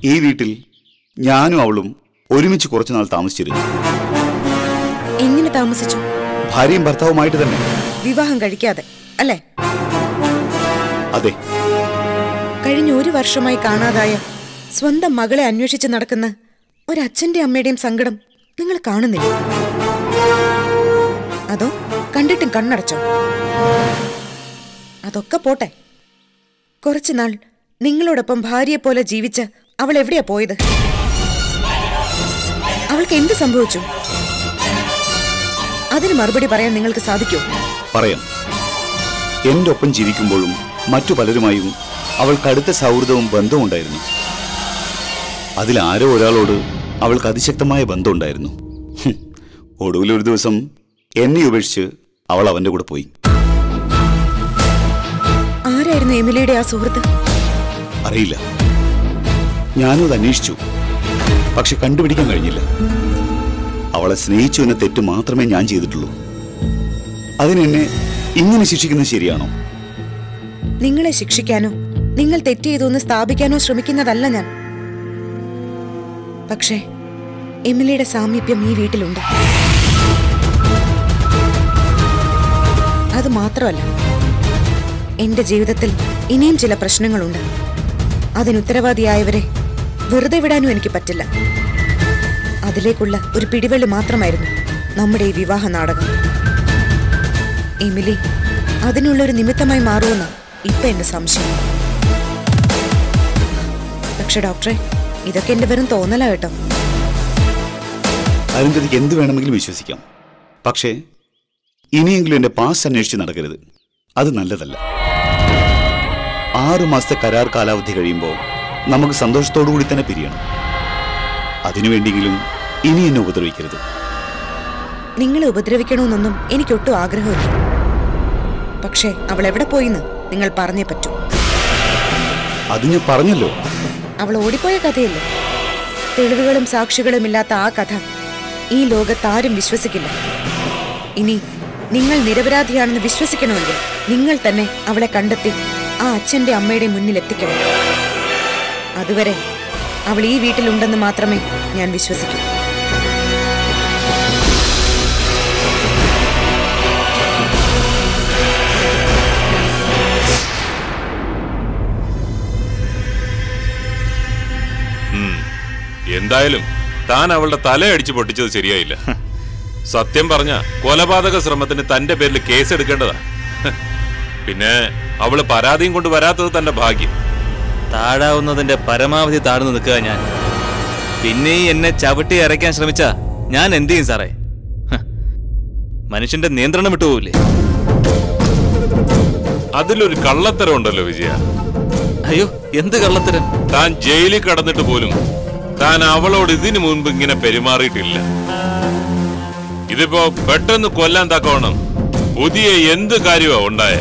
ഈ വീട്ടിൽ ഞാനും അവളും ഒരുമിച്ച് കുറച്ചുനാൾ താമസിച്ചിരുന്നു എങ്ങനെ താമസിച്ചു ഭാര്യയും ഭർത്താവുമായിട്ട് തന്നെ വിവാഹം കഴിക്കാതെ അല്ലേ അതെ കഴിഞ്ഞ ഒരു വർഷമായി കാണാതായ സ്വന്തം മകളെ അന്വേഷിച്ച് നടക്കുന്ന ഒരച്ഛന്റെ അമ്മയുടെയും സങ്കടം നിങ്ങൾ കാണുന്നില്ല അതോ കണ്ടിട്ടും കണ്ണടച്ചോ അതൊക്കെ പോട്ടെ കുറച്ചുനാൾ നിങ്ങളോടൊപ്പം ഭാര്യയെ പോലെ ജീവിച്ച അവൾ എവിടെയാ പോയത് അവൾക്ക് എന്ത് സംഭവിച്ചു അതിന് മറുപടി പറയാൻ നിങ്ങൾക്ക് സാധിക്കോ പറയാം എന്റെ ഒപ്പം ജീവിക്കുമ്പോഴും മറ്റു പലരുമായും അവൾക്ക് അടുത്ത സൗഹൃദവും ബന്ധവും ഉണ്ടായിരുന്നു അതിൽ ആരോ ഒരാളോട് അവൾക്ക് അതിശക്തമായ ബന്ധമുണ്ടായിരുന്നു ഹും. ഒടുവിൽ ഒരു ദിവസം എന്നെ ഉപേക്ഷിച്ച് അവൾ അവന്റെ കൂടെ പോയി ആരായിരുന്നു എമിലിയുടെ ആ സുഹൃത്ത് അറിയില്ല ഞാനും അത് അന്വേഷിച്ചു പക്ഷെ കണ്ടുപിടിക്കാൻ കഴിഞ്ഞില്ല അവളെ സ്നേഹിച്ചു എന്ന തെറ്റ് മാത്രമേ ഞാൻ ചെയ്തിട്ടുള്ളൂ അതിനെന്നെ ഇങ്ങനെ ശിക്ഷിക്കുന്നത് ശരിയാണോ നിങ്ങളെ ശിക്ഷിക്കാനോ നിങ്ങൾ തെറ്റ് ചെയ്തു എന്ന് സ്ഥാപിക്കാനോ ശ്രമിക്കുന്നതല്ല ഞാൻ പക്ഷേ എമിലിയുടെ സാമീപ്യം ഈ വീട്ടിലുണ്ട് അത് മാത്രമല്ല എന്റെ ജീവിതത്തിൽ ഇനിയും ചില പ്രശ്നങ്ങളുണ്ട് അതിനുത്തരവാദിയായവരെ വെറുതെ വിടാനും എനിക്ക് പറ്റില്ല അതിലേക്കുള്ള ഒരു പിടിവള്ളി മാത്രമായിരുന്നു നമ്മുടെ ഈ വിവാഹ നാടകം എമിലി അതിനുള്ള ഒരു നിമിത്തമായി മാറുമെന്ന ഇപ്പൊ എന്റെ സംശയം പക്ഷെ ഡോക്ടറെ ഇതൊക്കെ എന്റെ വെറും തോന്നലാ കേട്ടോ അരുന്ധതിക്ക് എന്ത് വേണമെങ്കിലും വിശ്വസിക്കാം പക്ഷേ ഇനിയെങ്കിലും എന്റെ പാസ് അന്വേഷിച്ച് നടക്കരുത് അത് നല്ലതല്ല ആറു മാസത്തെ കരാർ കാലാവധി കഴിയുമ്പോൾ നമുക്ക് സന്തോഷത്തോടു കൂടി തന്നെ പിരിയണം അതിനുവേണ്ടിയെങ്കിലും ഇനി എന്നെ ഉപദ്രവിക്കരുത് നിങ്ങളെ ഉപദ്രവിക്കണമെന്നൊന്നും എനിക്കൊട്ടും ആഗ്രഹമില്ല പക്ഷേ അവൾ എവിടെ പോയിന്ന് നിങ്ങൾ പറഞ്ഞേ പറ്റൂ അത് ഞാൻ പറഞ്ഞല്ലോ അവൾ ഓടിപ്പോയ കഥയല്ലേ തെളിവുകളും സാക്ഷികളും ഇല്ലാത്ത ആ കഥ ഈ ലോകത്താരും വിശ്വസിക്കില്ല ഇനി നിങ്ങൾ നിരപരാധിയാണെന്ന് വിശ്വസിക്കണമെങ്കിൽ നിങ്ങൾ തന്നെ അവളെ കണ്ടെത്തി ആ അച്ഛന്റെ അമ്മയുടെ മുന്നിൽ എത്തിക്കണം അതുവരെ അവൾ ഈ വീട്ടിലുണ്ടെന്ന് മാത്രമേ ഞാൻ വിശ്വസിക്കൂ എന്തായാലും താൻ അവളുടെ തലയടിച്ച് പൊട്ടിച്ചത് ശരിയായില്ല സത്യം പറഞ്ഞ കൊലപാതക ശ്രമത്തിന് തന്റെ പേരിൽ കേസ് എടുക്കേണ്ടതാ പിന്നെ അവള് പരാതിയും കൊണ്ട് വരാത്തത് തന്റെ ഭാഗ്യം താഴാവുന്നതിന്റെ പരമാവധി താഴ്ന്നു നിൽക്കുക ഞാൻ പിന്നെയും എന്നെ ചവിട്ടി അരയ്ക്കാൻ ശ്രമിച്ച ഞാൻ എന്ത് ചെയ്യും സാറേ ഹ്. മനുഷ്യന്റെ നിയന്ത്രണം വിട്ടുപോകില്ലേ അതിലൊരു കള്ളത്തരം ഉണ്ടല്ലോ വിജയ അയ്യോ എന്ത് കള്ളത്തരം താൻ ജയിലിൽ കടന്നിട്ട് പോലും താൻ അവളോട് ഇതിനു മുൻപ് ഇങ്ങനെ പെരുമാറിയിട്ടില്ല ഇതിപ്പോ പെട്ടെന്ന് കൊല്ലാൻ തക്കവണ്ണം പുതിയ എന്ത് കാര്യമാ ഉണ്ടായേ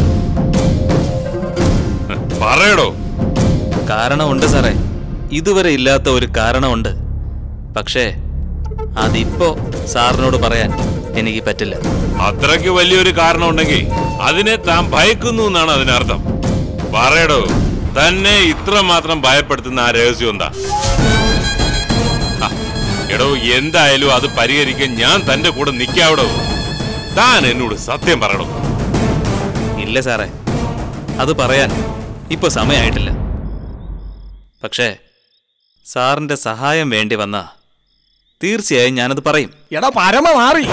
ഹ്, പറയടോ കാരണമുണ്ട് സാറേ ഇതുവരെ ഇല്ലാത്ത ഒരു കാരണമുണ്ട് പക്ഷേ അതിപ്പോ സാറിനോട് പറയാൻ എനിക്ക് പറ്റില്ല അത്രയ്ക്ക് വലിയൊരു കാരണം ഉണ്ടെങ്കിൽ അതിനെ താൻ ഭയക്കുന്നു എന്നാണ് അതിനർത്ഥം പറയടോ തന്നെ ഇത്ര മാത്രം ഭയപ്പെടുത്തുന്ന ആ രഹസ്യം എന്താ ഹ, എടോ എന്തായാലും അത് പരിഹരിക്കാൻ ഞാൻ തന്റെ കൂടെ നിൽക്കാവടോ താൻ എന്നോട് സത്യം പറയണോ ഇല്ല സാറേ അത് പറയാൻ ഇപ്പൊ സമയമായിട്ടില്ല പക്ഷേ സാറിന്റെ സഹായം വേണ്ടി വന്ന തീർച്ചയായും ഞാനത് പറയും എടാ പരമ മാറി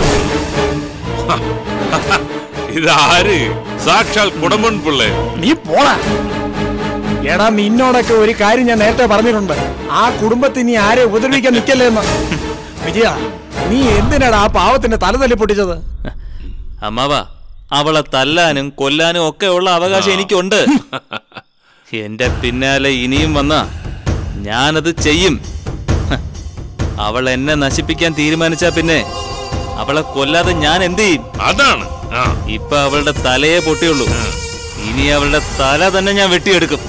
ഇതാര് സാക്ഷാൽ കുടമ്പൻ പിള്ളേ നീ പോടാ എടാ നിന്നോടൊക്കെ ഒരു കാര്യം ഞാൻ നേരത്തെ പറഞ്ഞിട്ടുണ്ട് ആ കുടുംബത്തിൽ നീ ആരെ ഉപദ്രവിക്കാൻ നിൽക്കല്ലേ എന്ന് വിജയ നീ എന്തിനാടാ ആ പാവത്തിന്റെ തല തല്ലി പൊട്ടിച്ചത് അമ്മാവ അവളെ തല്ലാനും കൊല്ലാനും ഒക്കെ ഉള്ള അവകാശം എനിക്കുണ്ട് എന്റെ പിന്നാലെ ഇനിയും വന്ന ഞാനത് ചെയ്യും ഹ, അവൾ എന്നെ നശിപ്പിക്കാൻ തീരുമാനിച്ചാ പിന്നെ അവളെ കൊല്ലാതെ ഞാൻ എന്ത് ചെയ്യും അതാണ് ആ ഇപ്പൊ അവളുടെ തലയെ പൊട്ടിയുള്ളൂ ഇനി അവളുടെ തല തന്നെ ഞാൻ വെട്ടിയെടുക്കും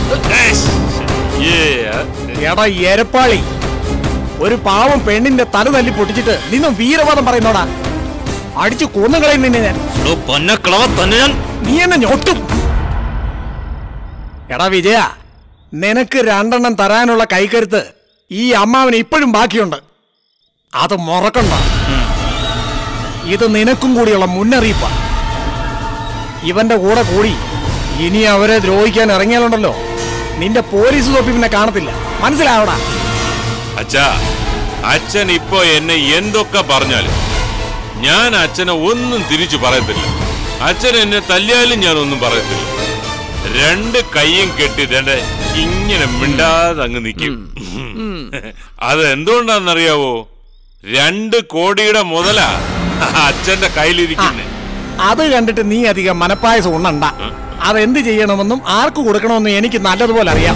ഏ, എടാ എരപ്പാളി ഒരു പാവം പെണ്ണിന്റെ തല തല്ലി പൊട്ടിച്ചിട്ട് നിന്നും വീരവാദം പറയുന്നോടാ അടിച്ചു കൊന്നുകളയും നിന്നെ ഞാൻ എടോ പൊന്നക്കളവ തന്നെ ഞാൻ നീ എന്നെ ഞൊട്ടും എടാ വിജയ നിനക്ക് രണ്ടെണ്ണം തരാനുള്ള കൈക്കരുത്ത് ഈ അമ്മാവന് ഇപ്പോഴും ബാക്കിയുണ്ട് അത് മുറക്കണ്ട ഇത് നിനക്കും കൂടിയുള്ള മുന്നറിയിപ്പാ ഇവന്റെ കൂടെ കൂടി ഇനി അവരെ ദ്രോഹിക്കാൻ ഇറങ്ങിയാലുണ്ടല്ലോ നിന്റെ പോലീസ് തൊപ്പി പിന്നെ കാണത്തില്ല മനസ്സിലാവടാ അച്ഛാ അച്ഛൻ ഇപ്പൊ എന്നെ എന്തൊക്കെ പറഞ്ഞാലും ഞാൻ അച്ഛനെ ഒന്നും തിരിച്ചു പറയത്തില്ല അച്ഛൻ എന്നെ തല്ലിയാലും ഞാൻ ഒന്നും പറയത്തില്ല രണ്ട് കൈയും കെട്ടി രണ്ട് ഇങ്ങനെ മിണ്ടാതെ അങ്ങ് നിൽക്കും അത് എന്തുകൊണ്ടാണെന്നറിയാവോ രണ്ട് കോടിയുടെ മുതലാ അച്ഛന്റെ കയ്യിലിരിക്കുന്നേ അത് കണ്ടിട്ട് നീ അധികം മനപ്പായസം ഉണ്ണണ്ട അതെന്ത് ചെയ്യണമെന്നും ആർക്ക് കൊടുക്കണമെന്നും എനിക്ക് നല്ലതുപോലെ അറിയാം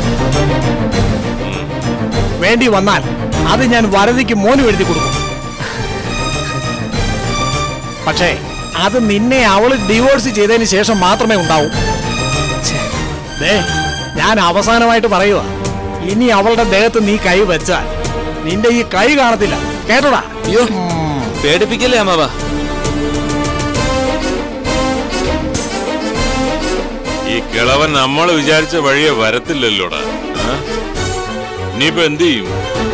വേണ്ടി വന്നാൽ അത് ഞാൻ വരതിക്ക് മോനും എഴുതി കൊടുക്കും പക്ഷേ അത് നിന്നെ അവള് ഡിവോഴ്സ് ചെയ്തതിന് ശേഷം മാത്രമേ ഉണ്ടാവൂ ദേ ഞാൻ അവസാനമായിട്ട് പറയുക ഇനി അവളുടെ ദേഹത്ത് നീ കൈ വെച്ചാൽ നിന്റെ ഈ കൈ കാണത്തില്ല കേട്ടോടാ അയ്യോ പേടിപ്പിക്കല്ലേ അമ്മാവ ഈ കിളവൻ നമ്മൾ വിചാരിച്ച വഴിയെ വരത്തില്ലല്ലോടാ ആ? ഇനിയിപ്പോ എന്ത് ചെയ്യും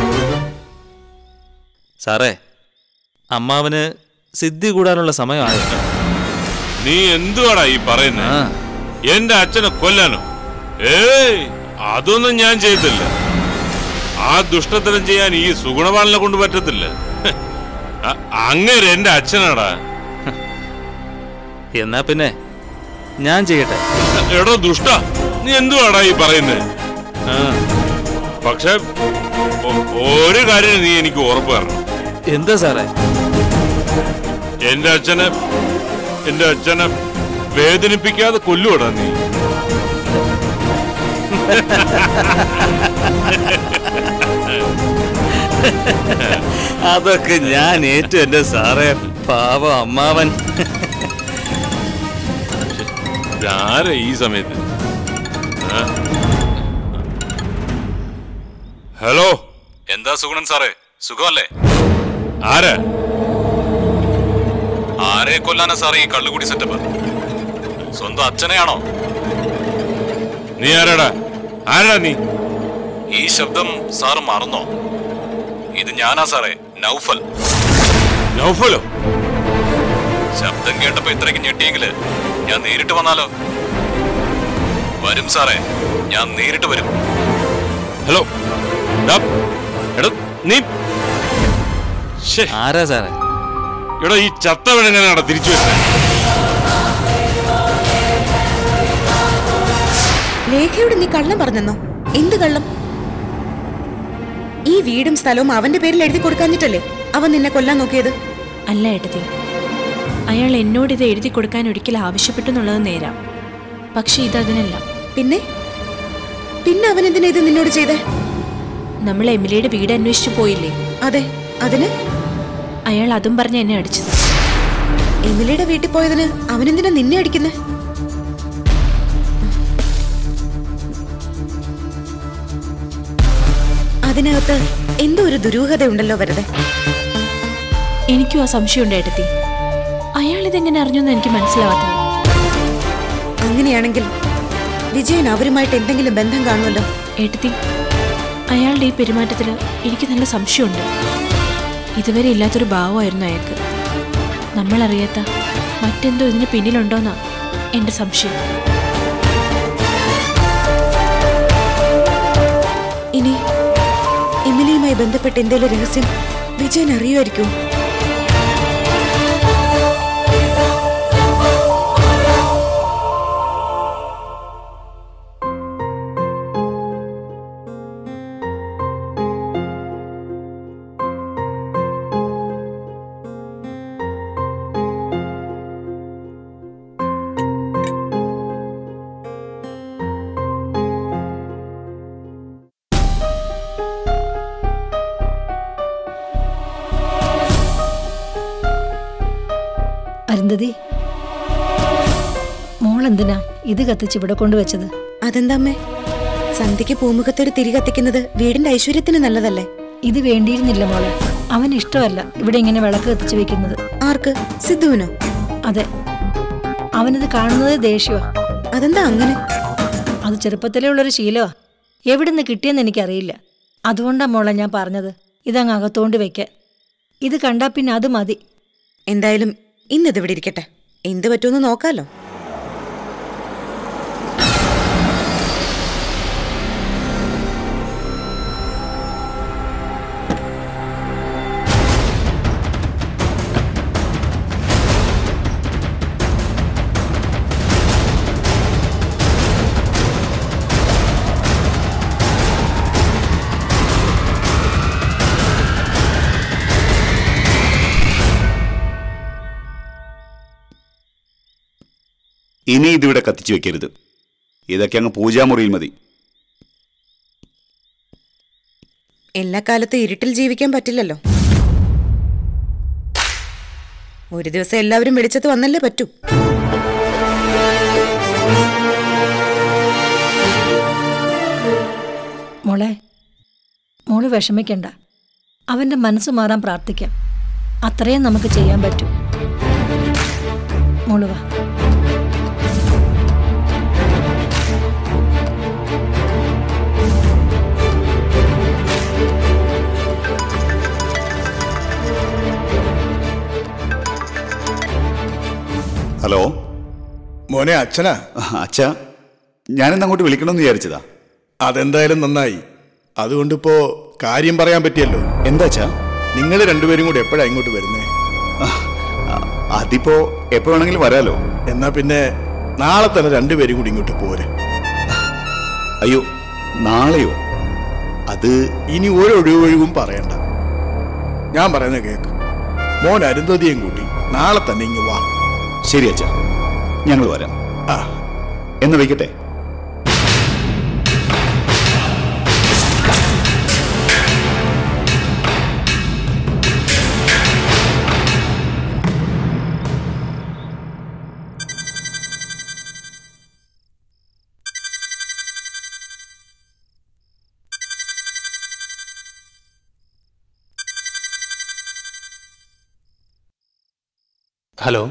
സാറേ അമ്മാവന് സിദ്ധി കൂടാനുള്ള സമയമായോ നീ എന്തുവാടാ ഈ പറയുന്നത് ആ എന്റെ അച്ഛനെ കൊല്ലാനോ ഏയ് അതൊന്നും ഞാൻ ചെയ്തില്ല ആ ദുഷ്ടത്തരം ചെയ്യാൻ ഈ സുഗുണപാലനെ കൊണ്ട് പറ്റത്തില്ല അ- അങ്ങേര് എന്റെ അച്ഛനാടാ എന്നാ പിന്നെ ഞാൻ ചെയ്യട്ടെ എടോ ദുഷ്ട നീ എന്തുവാടാ ഈ പറയുന്നത് പക്ഷെ ഒ- ഒരു കാര്യം നീ എനിക്ക് ഉറപ്പ് തരണം എന്താ സാറേ എന്റെ അച്ഛനെ എന്റെ അച്ഛനെ വേദനിപ്പിക്കാതെ കൊല്ലുവാടാ നീ അതൊക്കെ ഞാൻ ഏറ്റു എന്റെ സാറേ പാവം അമ്മാവൻ ആരാ ഈ സമയത്ത് ആ? ഹലോ എന്താ സുഗുണൻ സാറേ സുഖമല്ലേ ആരാ ആരെ കൊല്ലാനാ സാറേ ഈ കള്ളുകുടി സെറ്റപ്പ് സ്വന്തം അച്ഛനെയാണോ നീ ആരാടാ ആരാടാ നീ ഈ ശബ്ദം സാറ് മറന്നോ ഇത് ഞാനാ സാറേ നൗഫൽ നൗഫലോ ശബ്ദം കേട്ടപ്പോ ഇത്രയ്ക്ക് ഞെട്ടിയെങ്കില് ഞാൻ നേരിട്ട് വന്നാലോ വരും സാറേ ഞാൻ നേരിട്ട് വരും ഹലോ ഡാ, എടാ നീ ശ്ശേ, ആരാ സാറേ എടാ ഈ ചത്തവനെങ്ങനെയാടാ തിരിച്ചു വരുന്നത് ലേഖയോട് നീ കള്ളം പറഞ്ഞെന്നോ എന്ത് കള്ളം ഈ വീടും സ്ഥലവും അവന്റെ പേരിൽ എഴുതി കൊടുക്കാഞ്ഞിട്ടല്ലേ അവൻ നിന്നെ കൊല്ലാൻ നോക്കിയത് അല്ല ഏട്ടത്തി അയാൾ എന്നോട് ഇത് എഴുതി കൊടുക്കാൻ ഒരിക്കൽ ആവശ്യപ്പെട്ടു എന്നുള്ളത് നേരാം പക്ഷെ ഇത് അതിനല്ല പിന്നെ പിന്നെ അവൻ എന്തിനാ ഇത് നിന്നോട് ചെയ്തേ നമ്മൾ എമിലിയുടെ വീട് അന്വേഷിച്ചു പോയില്ലേ അതെ അതിന് അയാൾ അതും പറഞ്ഞ് എന്നെ അടിച്ചത് എമിലിയുടെ വീട്ടിൽ പോയതിന് അവനെന്തിനാ നിന്നെ അടിക്കുന്നേ അതിനകത്ത് എന്തോ ഒരു ദുരൂഹത ഉണ്ടല്ലോ വെറുതെ എനിക്കും ആ സംശയമുണ്ട് ഏട്ടത്തി അയാൾ ഇതെങ്ങനെ അറിഞ്ഞു എന്ന് എനിക്ക് മനസ്സിലാവാത്തത് അങ്ങനെയാണെങ്കിൽ വിജയൻ അവരുമായിട്ട് എന്തെങ്കിലും ബന്ധം കാണുമല്ലോ ഏട്ടത്തി അയാളുടെ ഈ പെരുമാറ്റത്തിൽ എനിക്ക് നല്ല സംശയമുണ്ട് ഇതുവരെ ഇല്ലാത്തൊരു ഭാവമായിരുന്നു അയാൾക്ക് നമ്മളറിയാത്ത മറ്റെന്തോ ഇതിന് പിന്നിലുണ്ടോന്നാ എന്റെ സംശയം ഇനി എമിലിയുമായി ബന്ധപ്പെട്ട് എന്തെങ്കിലും രഹസ്യം വിജയൻ അറിയുമായിരിക്കും അരുന്ധതി മോളെന്തിനാ ഇത് കത്തിച്ച് ഇവിടെ കൊണ്ടുവച്ചത് അതെന്താ അമ്മേ സന്ധ്യയ്ക്ക് പൂമുഖത്തൊരു തിരി കത്തിക്കുന്നത് വീടിന്റെ ഐശ്വര്യത്തിന് നല്ലതല്ലേ ഇത് വേണ്ടിയിരുന്നില്ല മോളെ അവന് ഇഷ്ടമല്ല ഇവിടെ ഇങ്ങനെ വിളക്ക് കത്തിച്ച് വെക്കുന്നത് ആർക്ക് സിദ്ധുവിനോ അതെ അവനിത് കാണുന്നത് ദേഷ്യമാ അതെന്താ അങ്ങനെ അത് ചെറുപ്പത്തിലേ ഉള്ളൊരു ശീലമാ എവിടുന്ന് കിട്ടിയെന്ന് എനിക്കറിയില്ല അതുകൊണ്ടാ മോളെ ഞാൻ പറഞ്ഞത് ഇതങ്ങ് അകത്തോണ്ട് വെക്കാൻ ഇത് കണ്ടാ പിന്നെ അത് മതി എന്തായാലും ഇന്നത് ഇവിടെ ഇരിക്കട്ടെ എന്ത് പറ്റുമെന്ന് നോക്കാലോ ഇനി ഇതിവിടെ കത്തിച്ചു വെക്കരുത് ഇതൊക്കെ അങ്ങ് പൂജാമുറിയിൽ മതി എല്ലാ കാലത്തും ഇരുട്ടിൽ ജീവിക്കാൻ പറ്റില്ലല്ലോ ഒരു ദിവസം എല്ലാവരും വെളിച്ചത്ത് വന്നല്ലേ പറ്റൂ മോളെ മോള് വിഷമിക്കണ്ട അവന്റെ മനസ്സ് മാറാൻ പ്രാർത്ഥിക്കാം അത്രയും നമുക്ക് ചെയ്യാൻ പറ്റും മോള് വാ ഹലോ മോനെ അച്ഛനാ അച്ഛാ ഞാനിന്ന് അങ്ങോട്ട് വിളിക്കണമെന്ന് വിചാരിച്ചതാ അതെന്തായാലും നന്നായി അതുകൊണ്ടിപ്പോ കാര്യം പറയാൻ പറ്റിയല്ലോ എന്താ അച്ഛാ നിങ്ങൾ രണ്ടുപേരും കൂടി എപ്പോഴാ ഇങ്ങോട്ട് വരുന്നേ അ- അതിപ്പോ എപ്പോ വേണമെങ്കിലും വരാലോ എന്നാ പിന്നെ നാളെ തന്നെ രണ്ടുപേരും കൂടി ഇങ്ങോട്ട് പോരെ അയ്യോ നാളെയോ അത് ഇനി ഒരു ഒഴിവൊഴിവും പറയണ്ട ഞാൻ പറയുന്നത് കേക്ക് മോൻ അരുന്ധതിയും കൂട്ടി നാളെ തന്നെ ഇങ്ങ് വാ ശരി അച്ഛാ ഞങ്ങൾ വരാം ആ എന്ന് വയ്ക്കട്ടെ ഹലോ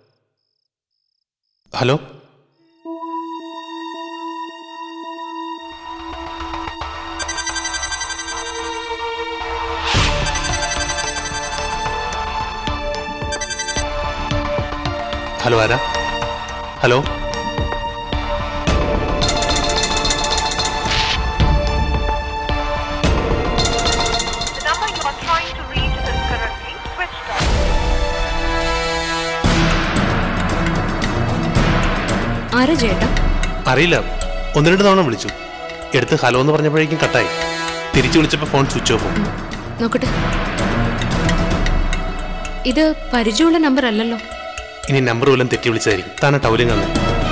ഹലോ ഹലോ ആരാ hello The number you are trying to reach is currently switched off. ആരാ ചേട്ടാ അറിയില്ല ഒന്ന് രണ്ട് തവണ വിളിച്ചു എടുത്ത് ഹലോ എന്ന് പറഞ്ഞപ്പോഴേക്കും കട്ടായി തിരിച്ചു വിളിച്ചപ്പോൾ ഫോൺ സ്വിച്ച് ഓഫ് നോക്കട്ടെ ഇത് പരിചയമുള്ള നമ്പർ അല്ലല്ലോ ഇനി നമ്പർ വല്ലതും തെറ്റി വിളിച്ചതായിരിക്കും താനാ ടൗലിംഗ് അന്ന്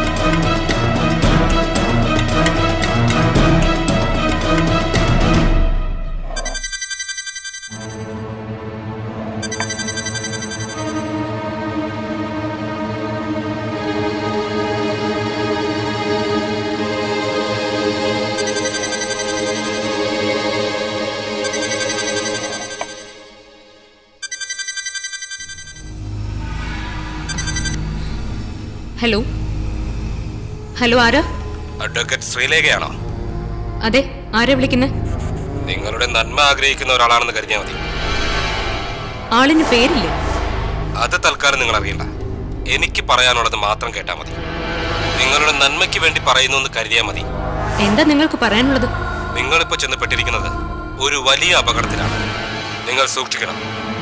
ഹലോ ഹലോ ആരാ അഡ്വക്കേറ്റ് ശ്രീലേഖയാണോ അതെ ആരാ വിളിക്കുന്നത് നിങ്ങളുടെ നന്മ ആഗ്രഹിക്കുന്ന ഒരാളാണെന്ന് കരുതിയാൽ മതി ആളിന് പേരില്ലേ അത് തൽക്കാലം നിങ്ങൾ അറിയണ്ട എനിക്ക് പറയാനുള്ളത് മാത്രം കേട്ടാൽ മതി നിങ്ങളുടെ നന്മയ്ക്ക് വേണ്ടി പറയുന്നു എന്ന് കരുതിയാൽ മതി എന്താ നിങ്ങൾക്ക് പറയാനുള്ളത് നിങ്ങളിപ്പോ ചെന്നപ്പെട്ടിരിക്കുന്നത് ഒരു വലിയ അപകടത്തിലാണ് നിങ്ങൾ സൂക്ഷിക്കണം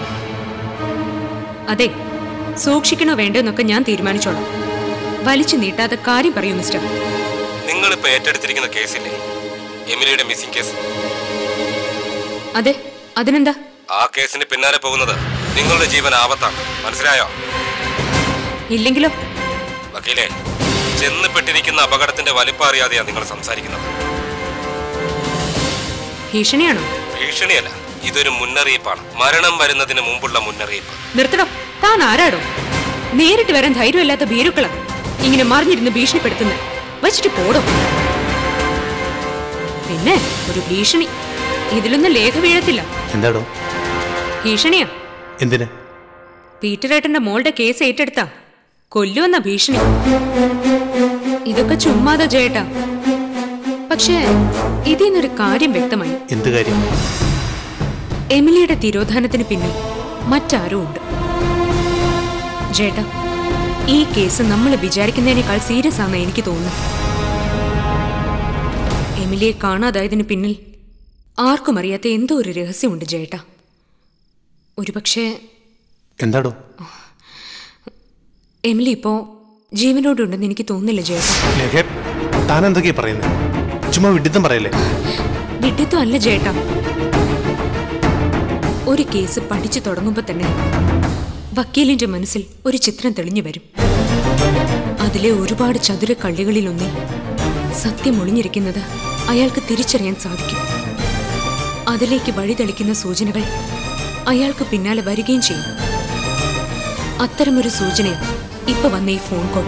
അതെ സൂക്ഷിക്കണോ വേണ്ടോ എന്നൊക്കെ ഞാൻ തീരുമാനിച്ചോളാം വലിച്ചു നീട്ടാതെ കാര്യം പറയൂ മിസ്റ്റർ നിങ്ങളിപ്പോ ഏറ്റെടുത്തിരിക്കുന്ന കേസില്ലേ എമിലിയുടെ മിസ്സിംഗ് കേസ് അതെ അതിനെന്താ ആ കേസിന് പിന്നാലെ പോകുന്നത് നിങ്ങളുടെ ജീവൻ ആപത്താണ് മനസ്സിലായോ ഇല്ലെങ്കിലോ വക്കീലെ ചെന്നപ്പെട്ടിരിക്കുന്ന അപകടത്തിന്റെ വലിപ്പം അറിയാതെയാണ് നിങ്ങൾ സംസാരിക്കുന്നത് ഭീഷണിയാണോ ഭീഷണിയല്ല ഇതൊരു മുന്നറിയിപ്പാണ് മരണം വരുന്നതിന് മുമ്പുള്ള മുന്നറിയിപ്പ് നിർത്തടോ താൻ ആരാടോ നേരിട്ട് വരാൻ ധൈര്യമില്ലാത്ത ഭീരുക്കളാ ഇങ്ങനെ മറിഞ്ഞിരുന്ന് ഭീഷണിപ്പെടുത്തുന്ന വച്ചിട്ട് പോടോ പിന്നെ ഒരു ഭീഷണി ഇതിലൊന്നും ലേഖ വീഴത്തില്ല എന്താടോ ഭീഷണിയാ എന്തിന് പീറ്ററേട്ടന്റെ മോളുടെ കേസ് ഏറ്റെടുത്താ കൊല്ലുവെന്ന ഭീഷണി ഇതൊക്കെ ചുമ്മാതാ ജയേട്ടാ പക്ഷേ ഇതിൽ നിന്നൊരു കാര്യം വ്യക്തമായി എന്ത് കാര്യം എമിലിയുടെ തിരോധാനത്തിന് പിന്നിൽ മറ്റാരോ ഉണ്ട് ജേട്ടാ ഈ കേസ് നമ്മൾ വിചാരിക്കുന്നതിനേക്കാൾ സീരിയസ് ആണെന്ന് എനിക്ക് തോന്നുന്നു എമിലിയെ കാണാതായതിന് പിന്നിൽ ആർക്കും അറിയാത്ത എന്തോ ഒരു രഹസ്യമുണ്ട് ജേട്ടാ ഒരുപക്ഷെ എന്താടോ എമിലി ഇപ്പോ ജീവനോടുണ്ടെന്ന് എനിക്ക് തോന്നുന്നില്ല ജേട്ടാ ലേഖ താൻ എന്തൊക്കെയാ പറയുന്നത് ചുമ്മാ വിഡിത്തം പറയല്ലേ വിഡിത്തം അല്ല ചേട്ടാ ഒരു കേസ് പഠിച്ചു തുടങ്ങുമ്പോ തന്നെ വക്കീലിന്റെ മനസ്സിൽ ഒരു ചിത്രം തെളിഞ്ഞു വരും അതിലെ ഒരുപാട് ചതുര കള്ളികളിലൊന്നിൽ സത്യം ഒളിഞ്ഞിരിക്കുന്നത് അയാൾക്ക് തിരിച്ചറിയാൻ സാധിക്കും അതിലേക്ക് വഴിതെളിക്കുന്ന സൂചനകൾ അയാൾക്ക് പിന്നാലെ വരികയും ചെയ്യും അത്തരമൊരു സൂചനയാണ് ഇപ്പൊ വന്ന ഈ ഫോൺ കോൾ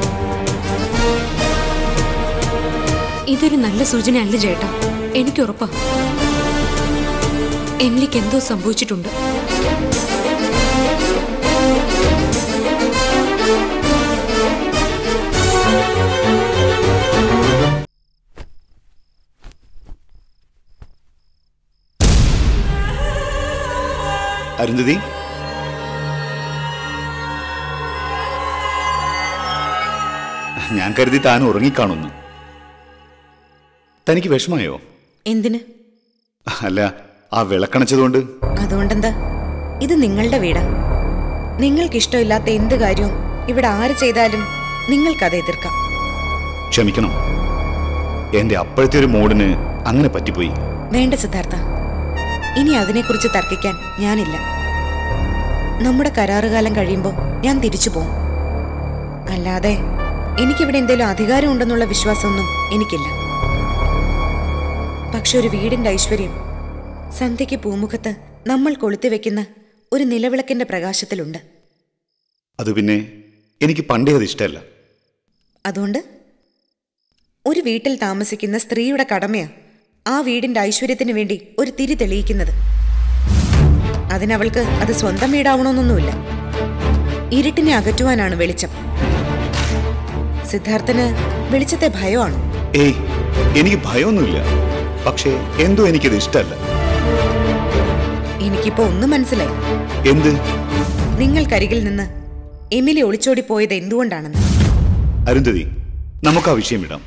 ഇതൊരു നല്ല സൂചനയല്ല ചേട്ടാ എനിക്ക് ഉറപ്പാ എമിലിക്ക് എന്തോ സംഭവിച്ചിട്ടുണ്ട് അരുന്ധതി ഞാൻ കരുതി താൻ ഉറങ്ങിക്കാണുന്നു തനിക്ക് വിഷമായോ എന്തിന് അല്ല ആ വിളക്കണച്ചതുകൊണ്ട് അതുകൊണ്ടെന്താ ഇത് നിങ്ങളുടെ വീടാ നിങ്ങൾക്ക് ഇഷ്ടമില്ലാത്ത എന്ത് കാര്യവും ഇവിടെ ആര് ചെയ്താലും നിങ്ങൾക്കത് എതിർക്കാം ക്ഷമിക്കണം എന്റെ അപ്പോഴത്തെ ഒരു മൂഡിന് അങ്ങനെ പറ്റിപ്പോയി വേണ്ട സിദ്ധാർത്ഥ ഇനി അതിനെക്കുറിച്ച് തർക്കിക്കാൻ ഞാനില്ല നമ്മുടെ കരാറുകാലം കഴിയുമ്പോൾ ഞാൻ തിരിച്ചു പോകും അല്ലാതെ എനിക്കിവിടെ എന്തെങ്കിലും അധികാരം ഉണ്ടെന്നുള്ള വിശ്വാസമൊന്നും എനിക്കില്ല പക്ഷെ ഒരു വീടിന്റെ ഐശ്വര്യം സന്ധ്യയ്ക്ക് പൂമുഖത്ത് നമ്മൾ കൊളുത്തി വെക്കുന്ന ഒരു നിലവിളക്കിന്റെ പ്രകാശത്തിലുണ്ട് അത് പിന്നെ എനിക്ക് പണ്ടേ അത് ഇഷ്ടമല്ല അതുകൊണ്ട് ഒരു വീട്ടിൽ താമസിക്കുന്ന സ്ത്രീയുടെ കടമയാ ആ വീടിന്റെ ഐശ്വര്യത്തിന് വേണ്ടി ഒരു തിരി തെളിയിക്കുന്നത് അതിനവൾക്ക് അത് സ്വന്തം വീടാവണമെന്നൊന്നുമില്ല ഇരുട്ടിനെ അകറ്റുവാനാണ് വെളിച്ചം സിദ്ധാർത്ഥന് വെളിച്ചത്തെ ഭയമാണ് ഏയ് എനിക്ക് ഭയമൊന്നുമില്ല പക്ഷേ എന്തോ എനിക്കത് ഇഷ്ടമല്ല എനിക്കിപ്പോ ഒന്നും മനസ്സിലായി എന്ത് നിങ്ങൾക്കരികിൽ നിന്ന് എമിലി ഒളിച്ചോടി പോയത് എന്തുകൊണ്ടാണെന്ന് അരുന്ധതി നമുക്ക് ആ വിഷയം ഇടാം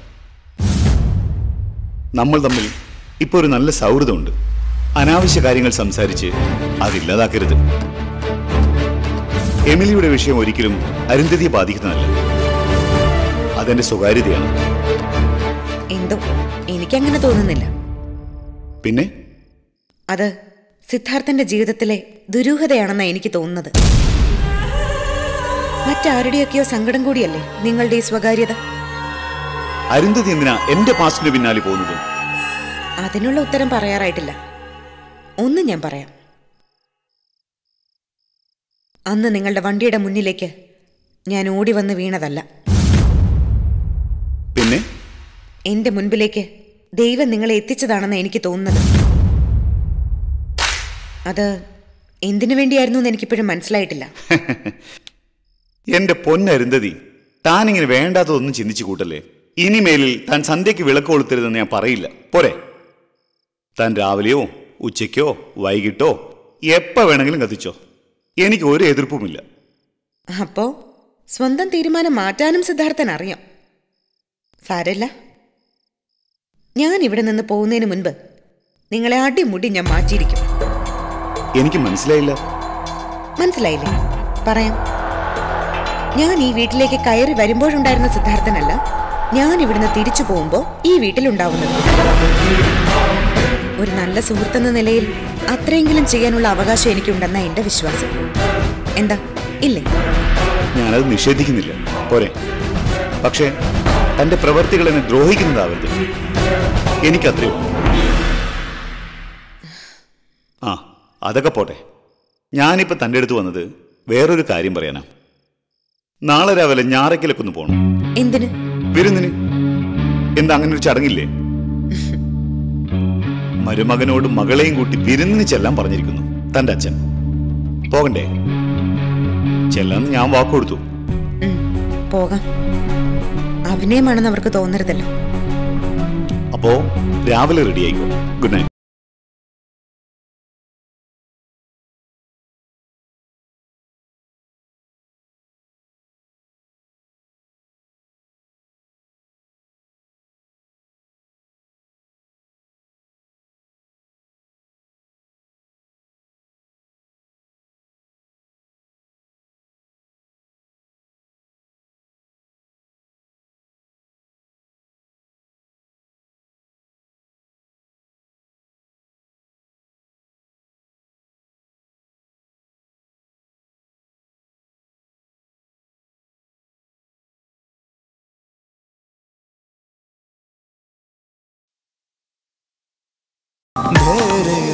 നമ്മൾ തമ്മിൽ ഇപ്പൊ ഒരു നല്ല സൗഹൃദമുണ്ട് അനാവശ്യ കാര്യങ്ങൾ സംസാരിച്ച് അതില്ലാതാക്കരുത് എമിലിയുടെ വിഷയം ഒരിക്കലും അരുന്ധതിയെ ബാധിക്കുന്നതല്ല അതെന്റെ സ്വകാര്യതയാണ് എന്തോ എനിക്കങ്ങനെ തോന്നുന്നില്ല പിന്നെ അത് സിദ്ധാർത്ഥന്റെ ജീവിതത്തിലെ ദുരൂഹതയാണെന്നാണ് എനിക്ക് തോന്നുന്നത് മറ്റാരുടെയൊക്കെയോ സങ്കടം കൂടിയല്ലേ നിങ്ങളുടെ ഈ സ്വകാര്യത അരുന്ധതി എന്തിനാ എന്റെ പാസ്റ്റിന് പിന്നാലെ പോകുന്നത് അതിനുള്ള ഉത്തരം പറയാറായിട്ടില്ല ഒന്ന് ഞാൻ പറയാം അന്ന് നിങ്ങളുടെ വണ്ടിയുടെ മുന്നിലേക്ക് ഞാൻ ഓടി വന്ന് വീണതല്ല പിന്നെ എന്റെ മുൻപിലേക്ക് ദൈവം നിങ്ങളെ എത്തിച്ചതാണെന്ന് എനിക്ക് തോന്നുന്നത് അത് എന്തിനു വേണ്ടിയായിരുന്നു എന്ന് എനിക്കിപ്പോഴും മനസ്സിലായിട്ടില്ല എന്റെ പൊന്നരുന്ധതി താൻ ഇങ്ങനെ വേണ്ടാത്തതൊന്നും ചിന്തിച്ചു കൂട്ടല്ലേ ഇനിമേലിൽ താൻ സന്ധ്യയ്ക്ക് വിളക്ക് കൊളുത്തരുതെന്ന് ഞാൻ പറയില്ല പോരെ താൻ രാവിലെയോ ഉച്ചയ്ക്കോ വൈകിട്ടോ എപ്പോ വേണമെങ്കിലും കത്തിച്ചോ എനിക്ക് ഒരു എതിർപ്പുമില്ല അപ്പോ സ്വന്തം തീരുമാനം മാറ്റാനും സിദ്ധാർത്ഥൻ അറിയാം സാരല്ല ഞാൻ ഇവിടെ നിന്ന് പോകുന്നതിന് മുൻപ് നിങ്ങളെ അടിമുടി ഞാൻ മാറ്റിയിരിക്കും എനിക്ക് മനസ്സിലായില്ല മനസ്സിലായില്ലേ പറയാം ഞാൻ ഈ വീട്ടിലേക്ക് കയറി വരുമ്പോഴുണ്ടായിരുന്ന സിദ്ധാർത്ഥനല്ല ഞാൻ ഇവിടുന്ന് തിരിച്ചു പോകുമ്പോൾ ഈ വീട്ടിലുണ്ടാവുന്നത് ഒരു നല്ല സുഹൃത്തെന്ന നിലയിൽ അത്രയെങ്കിലും ചെയ്യാനുള്ള അവകാശം എനിക്കുണ്ടെന്ന എന്റെ വിശ്വാസം എന്താ ഇല്ലേ ഞാനത് നിഷേധിക്കുന്നില്ല പോരെ പക്ഷേ തന്റെ പ്രവർത്തികൾ എന്നെ ദ്രോഹിക്കുന്നതാവരുത് എനിക്കത്രേ ഉള്ളൂ ആ അതൊക്കെ പോട്ടെ ഞാനിപ്പോ തൻ്റെ അടുത്ത് വന്നത് വേറൊരു കാര്യം പറയാനാ നാളെ രാവിലെ ഞാറയ്ക്കലൊക്കെ ഒന്ന് പോകണം എന്തിന് വിരുന്നിന് എന്താ അങ്ങനെ ഒരു ചടങ്ങില്ലേ മരുമകനോട് മകളെയും കൂട്ടി വിരുന്നിന് ചെല്ലാൻ പറഞ്ഞിരിക്കുന്നു തന്റെ അച്ഛൻ പോകണ്ടേ ചെല്ലാന്ന് ഞാൻ വാക്ക് കൊടുത്തു പോകാം അഭിനയമാണെന്ന് അവർക്ക് തോന്നരുതല്ലോ അപ്പൊ അപ്പോ രാവിലെ റെഡി ആയിക്കോ ഗുഡ് നൈറ്റ് ധേരേ